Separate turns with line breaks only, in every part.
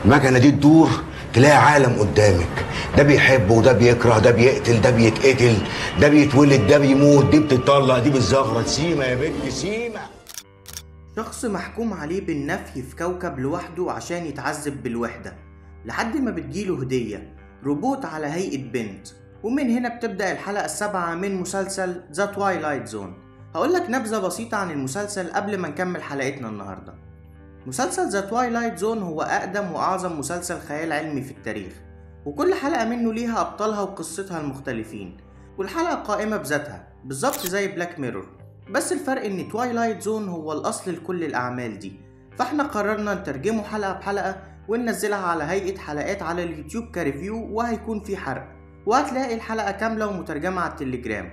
المكنه دي تدور تلاقي عالم قدامك ده بيحب وده بيكره ده بيقتل ده بيتقتل ده بيتولد ده بيموت دي بتطلق دي بالزغرة سيما يا بنت سيما
شخص محكوم عليه بالنفي في كوكب لوحده عشان يتعذب بالوحدة لحد ما بتجيله هدية روبوت على هيئة بنت ومن هنا بتبدأ الحلقة السابعة من مسلسل ذا توايلايت زون هقولك نبذة بسيطة عن المسلسل قبل ما نكمل حلقتنا النهاردة مسلسل ذا توايلايت زون هو أقدم وأعظم مسلسل خيال علمي في التاريخ وكل حلقة منه ليها أبطالها وقصتها المختلفين والحلقة قائمة بذاتها بالظبط زي بلاك ميرور بس الفرق ان توايلايت زون هو الاصل لكل الاعمال دي فاحنا قررنا نترجمه حلقة بحلقة وننزلها على هيئة حلقات على اليوتيوب كريفيو وهيكون في حرق وهتلاقي الحلقة كاملة ومترجمة على التليجرام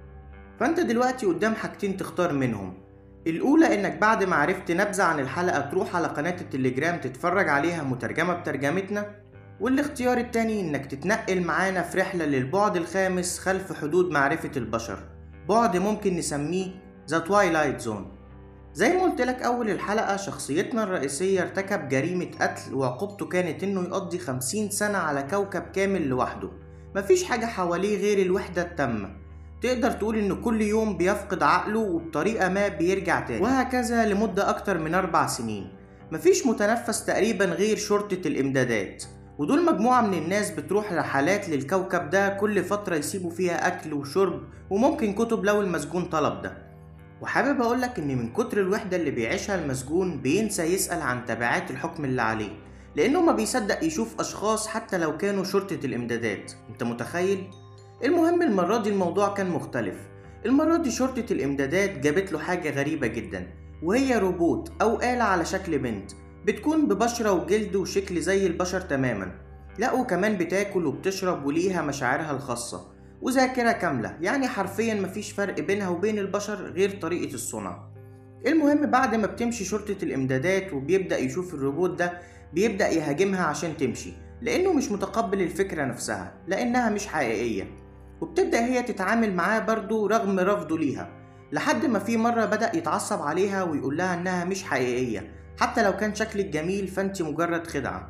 فانت دلوقتي قدام حاجتين تختار منهم الأولى إنك بعد ما عرفت نبذة عن الحلقة تروح على قناة التليجرام تتفرج عليها مترجمة بترجمتنا والاختيار التاني إنك تتنقل معانا في رحلة للبعد الخامس خلف حدود معرفة البشر بعد ممكن نسميه ذا توايلايت زون زي ما قلت لك أول الحلقة شخصيتنا الرئيسية ارتكب جريمة قتل وعقوبته كانت إنه يقضي خمسين سنة على كوكب كامل لوحده مفيش حاجة حواليه غير الوحدة التامة تقدر تقول إنه كل يوم بيفقد عقله وبطريقة ما بيرجع تاني وهكذا لمدة أكتر من أربع سنين مفيش متنفس تقريبا غير شرطة الإمدادات ودول مجموعة من الناس بتروح رحلات للكوكب ده كل فترة يسيبوا فيها أكل وشرب وممكن كتب لو المسجون طلب ده وحابب أقولك إن من كتر الوحدة اللي بيعيشها المسجون بينسى يسأل عن تبعات الحكم اللي عليه لأنه ما بيصدق يشوف أشخاص حتى لو كانوا شرطة الإمدادات أنت متخيل؟ المهم المرة دي الموضوع كان مختلف المرة دي شرطة الإمدادات جابت له حاجة غريبة جدا وهي روبوت أو آلة على شكل بنت بتكون ببشرة وجلد وشكل زي البشر تماما لا وكمان بتاكل وبتشرب وليها مشاعرها الخاصة وذاكرة كاملة يعني حرفيا مفيش فرق بينها وبين البشر غير طريقة الصنع المهم بعد ما بتمشي شرطة الإمدادات وبيبدأ يشوف الروبوت ده بيبدأ يهاجمها عشان تمشي لأنه مش متقبل الفكرة نفسها لأنها مش حقيقية وبتبدأ هي تتعامل معاه برضه رغم رفضه ليها لحد ما في مرة بدأ يتعصب عليها ويقول لها إنها مش حقيقية حتى لو كان شكلك جميل فانت مجرد خدعة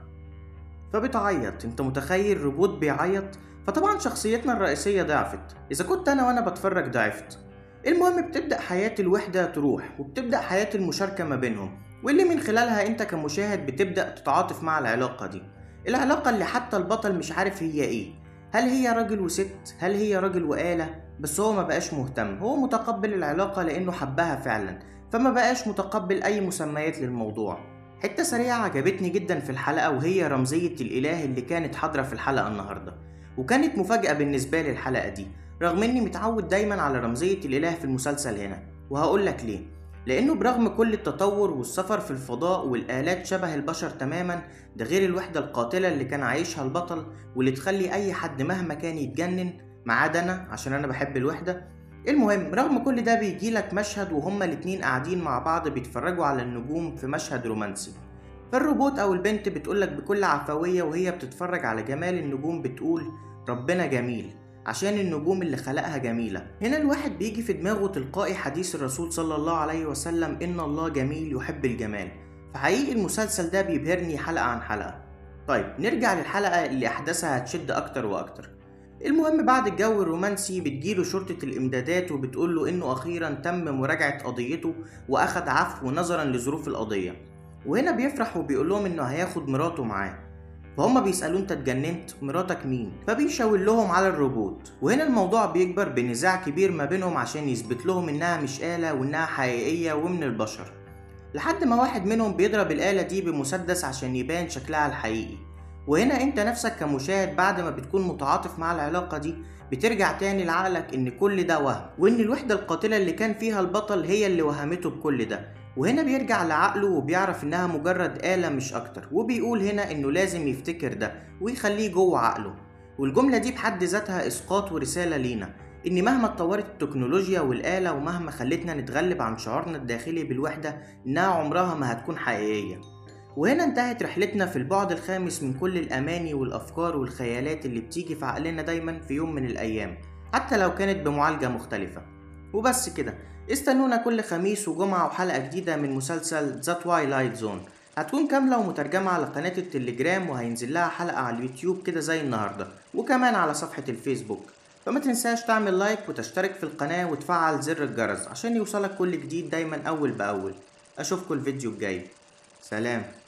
فبتعيط انت متخيل روبوت بيعيط فطبعا شخصيتنا الرئيسية ضعفت إذا كنت أنا وأنا بتفرج ضعفت المهم بتبدأ حياة الوحدة تروح وبتبدأ حياة المشاركة ما بينهم واللي من خلالها انت كمشاهد بتبدأ تتعاطف مع العلاقة دي العلاقة اللي حتى البطل مش عارف هي ايه هل هي راجل وست هل هي راجل وآلة بس هو ما بقاش مهتم هو متقبل العلاقة لأنه حبها فعلا فما بقاش متقبل أي مسميات للموضوع حتة سريعة عجبتني جدا في الحلقة وهي رمزية الإله اللي كانت حاضرة في الحلقة النهاردة وكانت مفاجأة بالنسبة لي الحلقة دي رغم إني متعود دايما على رمزية الإله في المسلسل هنا وهقول لك ليه لأنه برغم كل التطور والسفر في الفضاء والآلات شبه البشر تماما ده غير الوحدة القاتلة اللي كان عايشها البطل واللي تخلي أي حد مهما كان يتجنن ما عدا أنا عشان أنا بحب الوحدة المهم رغم كل ده بيجيلك مشهد وهما الاتنين قاعدين مع بعض بيتفرجوا على النجوم في مشهد رومانسي فالروبوت او البنت بتقولك بكل عفوية وهي بتتفرج على جمال النجوم بتقول ربنا جميل عشان النجوم اللي خلقها جميلة هنا الواحد بيجي في دماغه تلقائي حديث الرسول صلى الله عليه وسلم إن الله جميل يحب الجمال فحقيقي المسلسل ده بيبهرني حلقة عن حلقة طيب نرجع للحلقة اللي أحداثها هتشد أكتر وأكتر المهم بعد الجو الرومانسي بتجيله شرطة الإمدادات وبتقول له إنه أخيرا تم مراجعة قضيته وأخد عفو نظرا لظروف القضية وهنا بيفرح وبيقول لهم إنه هياخد مراته معاه فهم بيسألوه أنت اتجننت مراتك مين فبيشاور لهم على الروبوت وهنا الموضوع بيكبر بنزاع كبير ما بينهم عشان يثبت لهم إنها مش آلة وإنها حقيقية ومن البشر لحد ما واحد منهم بيضرب الآلة دي بمسدس عشان يبان شكلها الحقيقي وهنا انت نفسك كمشاهد بعد ما بتكون متعاطف مع العلاقة دي بترجع تاني لعقلك ان كل ده وهم وان الوحدة القاتلة اللي كان فيها البطل هي اللي وهمته بكل ده وهنا بيرجع لعقله وبيعرف انها مجرد آلة مش اكتر وبيقول هنا انه لازم يفتكر ده ويخليه جوه عقله والجملة دي بحد ذاتها اسقاط ورسالة لينا ان مهما اتطورت التكنولوجيا والآلة ومهما خلتنا نتغلب عن شعورنا الداخلي بالوحدة انها عمرها ما هتكون حقيقية وهنا انتهت رحلتنا في البعد الخامس من كل الأماني والأفكار والخيالات اللي بتيجي في عقلنا دايما في يوم من الأيام حتى لو كانت بمعالجة مختلفة وبس كده استنونا كل خميس وجمعة وحلقة جديدة من مسلسل ذا توايلايت زون هتكون كاملة ومترجمة على قناة التليجرام وهينزل لها حلقة على اليوتيوب كده زي النهاردة وكمان على صفحة الفيسبوك فما تنساش تعمل لايك وتشترك في القناة وتفعل زر الجرس عشان يوصلك كل جديد دايما أول بأول أشوفكوا الفيديو الجاي سلام